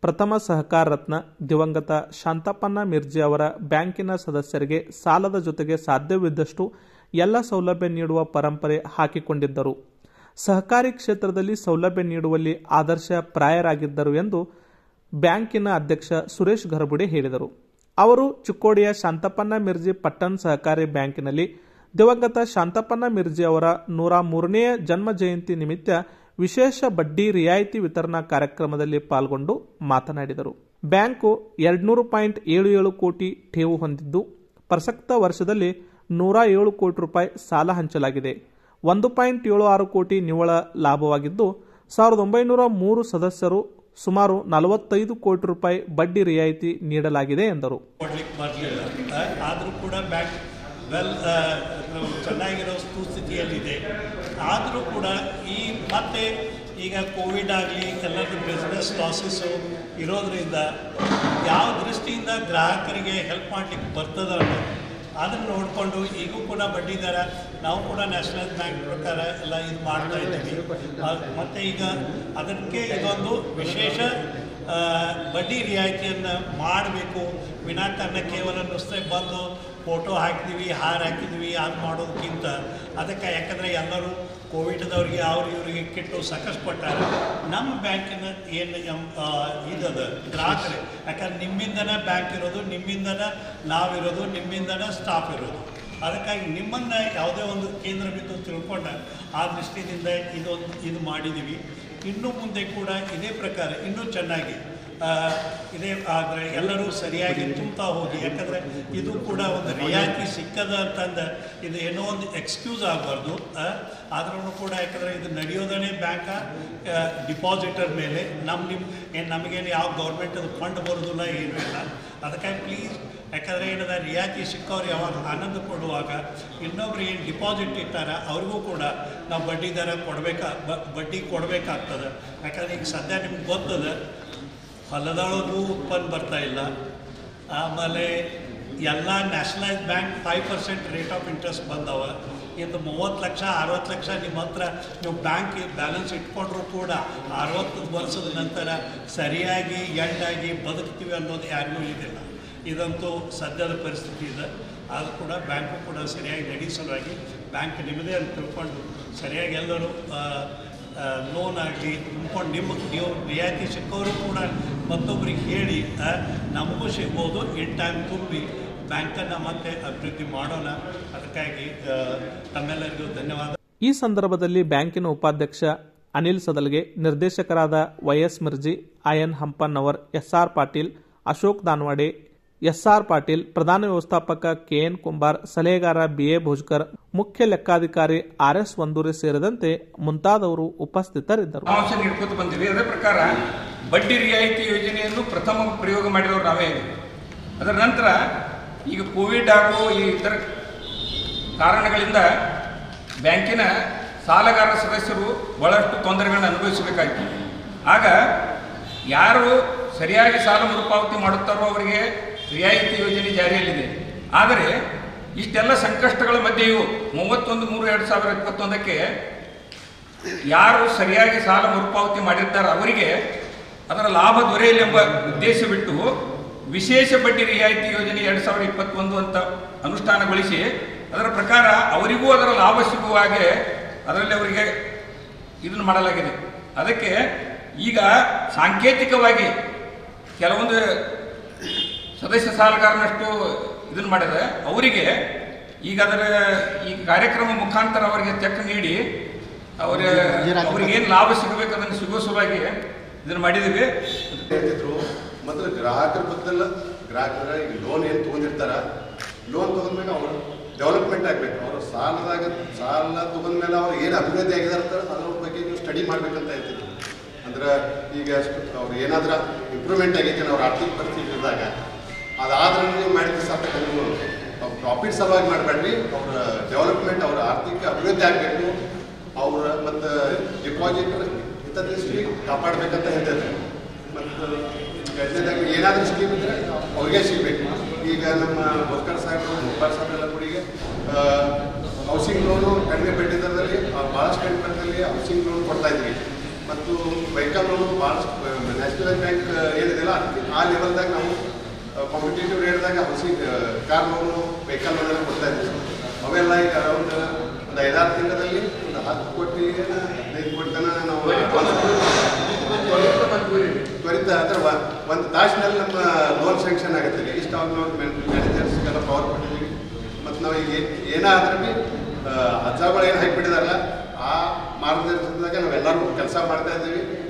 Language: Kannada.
ಪ್ರಥಮ ಸಹಕಾರ ರತ್ನ ದಿವಂಗತ ಶಾಂತಪ್ಪನ ಮಿರ್ಜಿ ಅವರ ಬ್ಯಾಂಕಿನ ಸದಸ್ಯರಿಗೆ ಸಾಲದ ಜೊತೆಗೆ ಸಾಧ್ಯವಿದ್ದಷ್ಟು ಎಲ್ಲ ಸೌಲಭ್ಯ ನೀಡುವ ಪರಂಪರೆ ಹಾಕಿಕೊಂಡಿದ್ದರು ಸಹಕಾರಿ ಕ್ಷೇತ್ರದಲ್ಲಿ ಸೌಲಭ್ಯ ನೀಡುವಲ್ಲಿ ಆದರ್ಶ ಪ್ರಾಯರಾಗಿದ್ದರು ಎಂದು ಬ್ಯಾಂಕಿನ ಅಧ್ಯಕ್ಷ ಸುರೇಶ್ ಗರ್ಬುಡೆ ಹೇಳಿದರು ಅವರು ಚಿಕ್ಕೋಡಿಯ ಶಾಂತಪ್ಪನ ಮಿರ್ಜಿ ಪಟ್ಟಣ್ ಸಹಕಾರಿ ಬ್ಯಾಂಕಿನಲ್ಲಿ ದಿವಂಗತ ಶಾಂತಪ್ಪನ ಮಿರ್ಜಿ ಅವರ ನೂರ ಮೂರನೆಯ ಜನ್ಮ ಜಯಂತಿ ನಿಮಿತ್ತ ವಿಶೇಷ ಬಡ್ಡಿ ರಿಯಾಯಿತಿ ವಿತರಣಾ ಕಾರ್ಯಕ್ರಮದಲ್ಲಿ ಪಾಲ್ಗೊಂಡು ಮಾತನಾಡಿದರು ಬ್ಯಾಂಕು ಎರಡ್ನೂರು ಪಾಯಿಂಟ್ ಏಳು ಏಳು ಕೋಟಿ ಠೇವು ಹೊಂದಿದ್ದು ಪ್ರಸಕ್ತ ವರ್ಷದಲ್ಲಿ ನೂರ ಏಳು ಕೋಟಿ ರೂಪಾಯಿ ಸಾಲ ಹಂಚಲಾಗಿದೆ ಒಂದು ಪಾಯಿಂಟ್ ಏಳು ಆರು ಕೋಟಿ ನಿವ್ವಳ ಲಾಭವಾಗಿದ್ದು ಸಾವಿರದ ಒಂಬೈನೂರ ಮೂರು ಸದಸ್ಯರು ಸುಮಾರು ನಲವತ್ತೈದು ಕೋಟಿ ರೂಪಾಯಿ ಬಡ್ಡಿ ರಿಯಾಯಿತಿ ನೀಡಲಾಗಿದೆ ಎಂದರು ಕೊಡ್ಲಿಕ್ಕೆ ಬರಲಿಲ್ಲ ಆದರೂ ಕೂಡ ಬ್ಯಾಂಕ್ ವೆಲ್ ಚೆನ್ನಾಗಿರೋ ಸ್ಥಿತಿಯಲ್ಲಿದೆ ಆದರೂ ಕೂಡ ಈ ಮತ್ತೆ ಈಗ ಕೋವಿಡ್ ಆಗಲಿ ಎಲ್ಲರಿಗೂ ಬಿಸ್ನೆಸ್ ಲಾಸಸ್ಸು ಇರೋದ್ರಿಂದ ಯಾವ ದೃಷ್ಟಿಯಿಂದ ಗ್ರಾಹಕರಿಗೆ ಹೆಲ್ಪ್ ಮಾಡಲಿಕ್ಕೆ ಬರ್ತದ ಅದನ್ನು ನೋಡಿಕೊಂಡು ಈಗೂ ಕೂಡ ಬಡ್ಡಿ ದರ ನಾವು ಕೂಡ ನ್ಯಾಷನಲ್ ಬ್ಯಾಂಕ್ ಪ್ರಕಾರ ಎಲ್ಲ ಇದು ಮಾಡ್ತಾ ಇದ್ದೀವಿ ಆ, ಮತ್ತೆ ಈಗ ಅದಕ್ಕೆ ಇದೊಂದು ವಿಶೇಷ ಆ, ಬಡ್ಡಿ ರಿಯಾಯಿತಿಯನ್ನು ಮಾಡಬೇಕು ವಿನಾಕಾರಣ ಕೇವಲ ನುಸ್ತೆ ಬಂದು ಫೋಟೋ ಹಾಕಿದ್ವಿ ಹಾರ ಹಾಕಿದ್ವಿ ಅದು ಮಾಡೋದಕ್ಕಿಂತ ಅದಕ್ಕೆ ಯಾಕಂದರೆ ಎಲ್ಲರೂ ಕೋವಿಡ್ದವ್ರಿಗೆ ಅವ್ರು ಇವರಿಗೆ ಕೆಟ್ಟು ಸಾಕಷ್ಟು ಪಟ್ಟಾರೆ ನಮ್ಮ ಬ್ಯಾಂಕಿನ ಏನು ಎಂ ಆ, ಇದದ ಗ್ರಾಹಕರೇ ಯಾಕಂದ್ರೆ ನಿಮ್ಮಿಂದನೇ ಬ್ಯಾಂಕ್ ಇರೋದು ನಿಮ್ಮಿಂದನೇ ನಾವಿರೋದು ನಿಮ್ಮಿಂದನೇ ಸ್ಟಾಫ್ ಇರೋದು ಅದಕ್ಕಾಗಿ ನಿಮ್ಮನ್ನು ಯಾವುದೇ ಒಂದು ಕೇಂದ್ರ ಬಿದ್ದು ತಿಳ್ಕೊಂಡ ಆ ದೃಷ್ಟಿಯಿಂದ ಇದೊಂದು ಇದು ಮಾಡಿದ್ದೀವಿ ಇನ್ನು ಮುಂದೆ ಕೂಡ ಇದೇ ಪ್ರಕಾರ ಇನ್ನೂ ಚೆನ್ನಾಗಿ ಆ, ಇದೇ ಆದರೆ ಎಲ್ಲರೂ ಸರಿಯಾಗಿ ತುಂಬ್ತಾ ಹೋಗಿ ಯಾಕಂದರೆ ಇದು ಕೂಡ ಒಂದು ರಿಯಾಯಿತಿ ಸಿಕ್ಕದ ಅಂತಂದು ಇದು ಏನೋ ಒಂದು ಎಕ್ಸ್ಕ್ಯೂಸ್ ಆಗಬಾರ್ದು ಆದ್ರೂ ಕೂಡ ಯಾಕಂದರೆ ಇದು ನಡೆಯೋದೇ ಬ್ಯಾಂಕ ಡಿಪಾಸಿಟರ್ ಮೇಲೆ ನಮ್ಮ ನಿಮ್ಮ ಏನು ನಮಗೇನು ಯಾವ ಗೌರ್ಮೆಂಟದು ಫಂಡ್ ಬರೋದಿಲ್ಲ ಏನೂ ಇಲ್ಲ ಅದಕ್ಕಾಗಿ ಪ್ಲೀಸ್ ಯಾಕಂದರೆ ಏನದ ರಿಯಾಯಿತಿ ಸಿಕ್ಕವ್ರು ಯಾವಾಗ ಆನಂದ ಕೊಡುವಾಗ ಇನ್ನೊಬ್ರು ಏನು ಡಿಪಾಸಿಟ್ ಇಟ್ಟಾರ ಅವ್ರಿಗೂ ಕೂಡ ನಾವು ಬಡ್ಡಿ ದರ ಕೊಡಬೇಕಾ ಬಡ್ಡಿ ಕೊಡಬೇಕಾಗ್ತದೆ ಯಾಕಂದ್ರೆ ಈಗ ಸದ್ಯ ನಿಮ್ಗೆ ಗೊತ್ತದ ಹೊಲದೊಳಗೂ ಉತ್ಪನ್ನ ಬರ್ತಾ ಇಲ್ಲ ಆಮೇಲೆ ಎಲ್ಲ nationalise bank five percent rate of interest ಬಂದವ ಇದು ಮೂವತ್ತು ಲಕ್ಷ ಅರವತ್ತು ಲಕ್ಷ ನಿಮ್ಮ ಹತ್ರ ನೀವು ಬ್ಯಾಂಕ್ ಬ್ಯಾಲೆನ್ಸ್ ಇಟ್ಕೊಂಡ್ರೂ ಕೂಡ ಅರವತ್ತು ವರ್ಷದ ನಂತರ ಸರಿಯಾಗಿ ಎಂಡಾಗಿ ಬದುಕ್ತೀವಿ ಅನ್ನೋದು ಯಾರಿಗೂ ಇದಿಲ್ಲ ಇದಂತೂ ಸದ್ಯದ ಪರಿಸ್ಥಿತಿ ಇದೆ ಅದು ಕೂಡ ಬ್ಯಾಂಕು ಕೂಡ ಸರಿಯಾಗಿ ನಡೀ ಸಲುವಾಗಿ ಬ್ಯಾಂಕ್ ನಿಮ್ಮದೇ ಅಂತ ತಿಳ್ಕೊಂಡು ಸರಿಯಾಗಿ ಎಲ್ಲರೂ ಲೋನ್ ಆಗಲಿ ತುಂಬ್ಕೊಂಡು ನಿಮ್ಮ ನೀವು ರಿಯಾಯಿತಿ ಸಿಕ್ಕೋರು ಕೂಡ ಮತ್ತೊಬ್ಬರಿಗೆ ಹೇಳಿ ಆ, ನಮಗೂ ಸಿಗ್ಬೋದು ಇನ್ ಟೈಮ್ ತುಂಬಿ ಬ್ಯಾಂಕನ್ನು ಮತ್ತೆ ಅಭಿವೃದ್ಧಿ ಮಾಡೋಣ ಅದಕ್ಕಾಗಿ ಆ, ತಮ್ಮೆಲ್ಲರಿಗೂ ಧನ್ಯವಾದ ಈ ಸಂದರ್ಭದಲ್ಲಿ ಬ್ಯಾಂಕಿನ ಉಪಾಧ್ಯಕ್ಷ ಅನಿಲ್ ಸದಲ್ಗೆ ನಿರ್ದೇಶಕರಾದ YS Mirji IN Hampannavar SR Patil Ashok Danwade SR Patil ಪ್ರಧಾನ ವ್ಯವಸ್ಥಾಪಕ ಕೆಎನ್ ಕುಂಬಾರ್ ಸಲಹೆಗಾರ ಬಿಎ ಭೋಜ್ಕರ್ ಮುಖ್ಯ ಲೆಕ್ಕಾಧಿಕಾರಿ ಆರ್ಎಸ್ ವಂದೂರಿ ಸೇರಿದಂತೆ ಮುಂತಾದವರು ಉಪಸ್ಥಿತರಿದ್ದರು ಅಂಶ ನೀಡ್ಕೊತ ಬಂದಿವಿ ಅದರ ಪ್ರಕಾರ ಬಡ್ಡಿ ರಿಯಾಯಿತಿ ಯೋಜನೆಯನ್ನು ಪ್ರಥಮ ಪ್ರಯೋಗ ಮಾಡಿದವರು ನಾವೇ ಇದ್ದೀವಿ ಅದರ ನಂತರ ಈಗ ಕೋವಿಡ್ ಹಾಗೂ ಈ ಇತರ ಕಾರಣಗಳಿಂದ ಬ್ಯಾಂಕಿನ ಸಾಲಗಾರ ಸದಸ್ಯರು ಬಹಳಷ್ಟು ತೊಂದರೆಗಳನ್ನು ಅನುಭವಿಸಬೇಕಾಯಿತು ಆಗ ಯಾರು ಸರಿಯಾಗಿ ಸಾಲ ಮರುಪಾವತಿ ಮಾಡುತ್ತಾರೋ ಅವರಿಗೆ ರಿಯಾಯಿತಿ ಯೋಜನೆ ಜಾರಿಯಲ್ಲಿದೆ ಆದರೆ ಇಷ್ಟೆಲ್ಲ ಸಂಕಷ್ಟಗಳ ಮಧ್ಯೆಯೂ ಮೂವತ್ತೊಂದು ಮೂರು ಎರಡು ಸಾವಿರದ ಇಪ್ಪತ್ತೊಂದಕ್ಕೆ ಯಾರು ಸರಿಯಾಗಿ ಸಾಲ ಮರುಪಾವತಿ ಮಾಡಿರ್ತಾರೆ ಅವರಿಗೆ ಅದರ ಲಾಭ ದೊರೆಯಲಿ ಎಂಬ ಉದ್ದೇಶವಿಟ್ಟು ವಿಶೇಷ ಬಡ್ಡಿ ರಿಯಾಯಿತಿ ಯೋಜನೆ ಎರಡು ಸಾವಿರದ ಇಪ್ಪತ್ತೊಂದು ಅಂತ ಅನುಷ್ಠಾನಗೊಳಿಸಿ ಅದರ ಪ್ರಕಾರ ಅವರಿಗೂ ಅದರ ಲಾಭ ಸಿಗುವ ಹಾಗೆ ಅದರಲ್ಲಿ ಅವರಿಗೆ ಇದನ್ನು ಮಾಡಲಾಗಿದೆ ಅದಕ್ಕೆ ಈಗ ಸಾಂಕೇತಿಕವಾಗಿ ಕೆಲವೊಂದು ಸದಸ್ಯ ಸಾಲಗಾರನಷ್ಟು ಇದನ್ನು ಮಾಡಿದರೆ ಅವರಿಗೆ ಈಗ ಅದರ ಈ ಕಾರ್ಯಕ್ರಮ ಮುಖಾಂತರ ಅವರಿಗೆ ಚೆಕ್ ನೀಡಿ ಅವರ ಅವರಿಗೆ ಏನು ಲಾಭ ಸಿಗಬೇಕು ಅದನ್ನು ಸಿಗೋ ಸಲುವಾಗಿ ಇದನ್ನು ಮಾಡಿದ್ದೀವಿ ಹೇಳ್ತಿದ್ರು ಮೊದಲು ಗ್ರಾಹಕರ ಬದಲ ಗ್ರಾಹಕರ ಈಗ ಲೋನ್ ಏನು ತೊಗೊಂಡಿರ್ತಾರ ಲೋನ್ ತೊಗೊಂಡ್ಮೇಲೆ ಅವರು ಡೆವಲಪ್ಮೆಂಟ್ ಆಗಬೇಕು ಅವರು ಸಾಲದಾಗ ಸಾಲ ತೊಗೊಂಡ್ಮೇಲೆ ಅವ್ರು ಏನು ಅಭಿವೃದ್ಧಿ ಆಗಿದಾರೆ ಅಂತ ಅದ್ರ ಬಗ್ಗೆ ನೀವು ಸ್ಟಡಿ ಮಾಡ್ಬೇಕಂತ ಹೇಳ್ತಿದ್ರು ಅಂದ್ರೆ ಈಗ ಅಷ್ಟು ಅವ್ರು ಏನಾದ್ರೂ ಇಂಪ್ರೂವ್ಮೆಂಟ್ ಆಗೈತೆ ಅವ್ರ ಆರ್ಥಿಕ ಪರಿಸ್ಥಿತಿ ಇದ್ದಾಗ ಅದಾದ್ರೆ ನೀವು ಮಾಡಿದ ಸಾರ್ಥಕ ನೀವು ಪ್ರಾಫಿಟ್ ಸಲುವಾಗಿ ಮಾಡಬೇಡ್ರಿ ಅವ್ರ ಡೆವಲಪ್ಮೆಂಟ್ ಅವ್ರ ಆರ್ಥಿಕ ಅಭಿವೃದ್ಧಿ ಆಗಬೇಕು ಅವ್ರ ಮತ್ತು ಡಿಪಾಸಿಟರ್ ಹಿತದೃಷ್ಟಿ ಕಾಪಾಡಬೇಕಂತ ಹೇಳ್ತಿದ್ರು ಮತ್ತು ಗದ್ದೆದಾಗ ಏನಾದರೂ ಸ್ಕೀಮ್ ಇದ್ದರೆ ಅವ್ರಿಗೆ ಸಿಗಬೇಕು ಈಗ ನಮ್ಮ ಬಸ್ಕರ್ ಸಾಹೇಬರು ಮುಬ್ಬಾರ್ ಸಾಹೇಬ್ರೆಲ್ಲ ಕೂಡ ಈಗ ಹೌಸಿಂಗ್ ಲೋನು ಕಡಿಮೆ ಬಡ್ಡಿ ದರದಲ್ಲಿ ಆ, ಭಾಳಷ್ಟು ಕಡಿಮೆ ದರದಲ್ಲಿ ಹೌಸಿಂಗ್ ಲೋನ್ ಕೊಡ್ತಾ ಇದ್ವಿ ಮತ್ತು ವೆಹಿಕಲ್ ಲೋನು ಭಾಳಷ್ಟು ನ್ಯಾಷನಲ್ ಬ್ಯಾಂಕ್ ಏನಿದೆಯಲ್ಲ ಅದಕ್ಕೆ ಆ ಲೆವೆಲ್ದಾಗ ನಾವು ಕಾಂಪಿಟೇಟಿವ್ ರೇಟ್ದಾಗ housing car loan vehicle loan ಎಲ್ಲ ಕೊಡ್ತಾ ಇದ್ದೀವಿ ಅವೆಲ್ಲ ಈಗ ಅರೌಂಡ್ ಒಂದು ಐದಾರು ತಿಂಗಳಲ್ಲಿ ಒಂದು ಹತ್ತು ಕೋಟಿ ಏನ ಹದಿನೈದು ಕೋಟಿ ತನಕ ನಾವು ತ್ವರಿತ ಅಂದ್ರೆ ಒಂದು ತಾಸಿನಲ್ಲಿ ನಮ್ಮ ಲೋನ್ ಸ್ಯಾಂಕ್ಷನ್ ಆಗುತ್ತೆ ಇಷ್ಟು ಅವ್ರು ಮ್ಯಾನೇಜರ್ಸ್ಗೆಲ್ಲ ಪವರ್ ಕೊಟ್ಟಿದ್ದೀವಿ ಮತ್ತು ನಾವು ಈಗ ಏನಾದ್ರೂ ಭೀ ಹಜ್ಜಾಗಳು ಏನು ಹಾಕಿಬಿಟ್ಟಿದಾರಲ್ಲ ಆ ಮಾರ್ಗದರ್ಶನದಾಗ ನಾವೆಲ್ಲರೂ ಕೆಲಸ ಮಾಡ್ತಾ ಇದ್ದೀವಿ